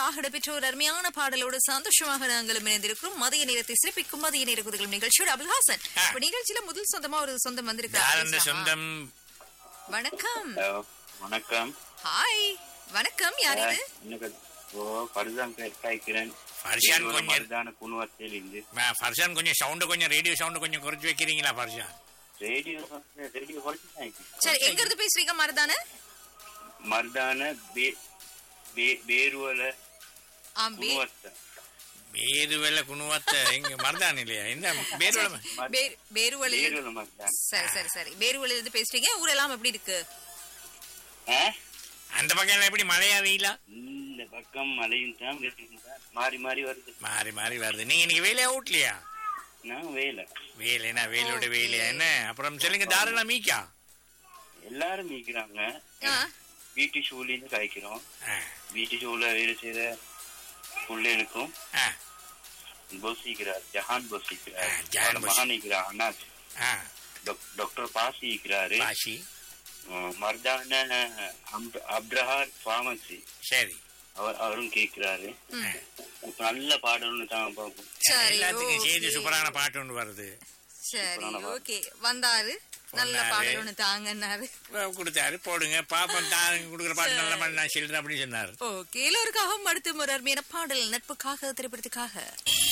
திரைப்படத்திற்காக இடம்பெற்ற ஒரு அருமையான பாடலோடு சந்தோஷமாக நாங்களும் இணைந்திருக்கிறோம் மதிய நேரத்தை சிறப்பிக்கும் மதிய நேர குதிகள் நிகழ்ச்சியோட அபுல்ஹாசன் இப்ப நிகழ்ச்சியில முதல் சொந்தமா ஒரு சொந்தம் யார் அந்த வந்திருக்காரு சொந்தம் வணக்கம் ஹலோ வணக்கம் ஹாய் வணக்கம் யார் இது எனக்கு ஓ படுதான் காய்க்கிறேன் ஃபர்ஷான் கொஞ்சம் மருதான குணுவத்தில் இருந்து ம, ஃபர்ஷான் கொஞ்சம் சவுண்ட் கொஞ்சம் ரேடியோ சவுண்ட் கொஞ்சம் குறைச்சு வைக்கிறீங்களா ஃபர்ஷான் ரேடியோ ரேடியோ குறைச்சி காய்க்கு சரி எங்க இருந்து பேசுறீங்க மருதான மருதான பே- பே- பேருவல ஆம் பே- குணுவத்த பேருவெல்ல குணுவத்த எங்க மறதான் இல்லையா இந்த பேருவெல்ல பே- பேருவழியில் பேருவல மருதான் சரி சரி சரி பேருவழியில இருந்து பேசுறீங்க ஊரெல்லாம் எப்படி இருக்கு ஆ? அந்த பக்கம் எல்லாம் எப்படி மழையா வெயிலா இந்த பக்கம் மழையும் தான் வெயிலும் தான் மாறி மாறி வருது மாறி மாறி வருது நீங்க இன்னைக்கு வேலையா ஊட்லையா நான் வேலை வேலைனா வேலோட Okay. வேலையா என்ன அப்புறம் சொல்லுங்க தாராளம் மீக்கா எல்லாரும் மீக்கிறாங்க ஆ, வீட்டு ஷூலேருந்து காய்க்கிறோம் ஆ, வீட்டு ஷூல வேலை செய்யற பிள்ளைகளுக்கும் ஆ, போசிக்கிறார் ஜஹான் போசிக்கிறார் ஆ, ஜஹான் போசி. மகான் இருக்கிறார் அண்ணாச் ஆ, டாக்டர் பாசி இருக்கிறாரு பாஷி மர்தான அப்- அப்ரஹார் ஃபார்மசி சரி அவர் அவரும் கேட்கிறாரு ம். இப்ப நல்ல பாடல்னு தான் பார்ப்போம் சரி எல்லாத்துக்கும் செய்தி okay. சூப்பரான பாட்டு ஒன்று வருது சரி ஓகே வந்தாரு நல்ல வந்தாரு. பாடல் ஒண்ணு தாங்கன்னாரு கொடுத்தாரு போடுங்க பாப்போம் தாருங்க கொடுக்குற பாட்டு நல்ல மாதிரி நான் சொல்றேன் அப்படின்னு சொன்னாரு ஓகே எல்லோருக்காகவும் அடுத்து ஒரு அருமையான பாடல் நட்புக்காக திரைப்படத்துக்காக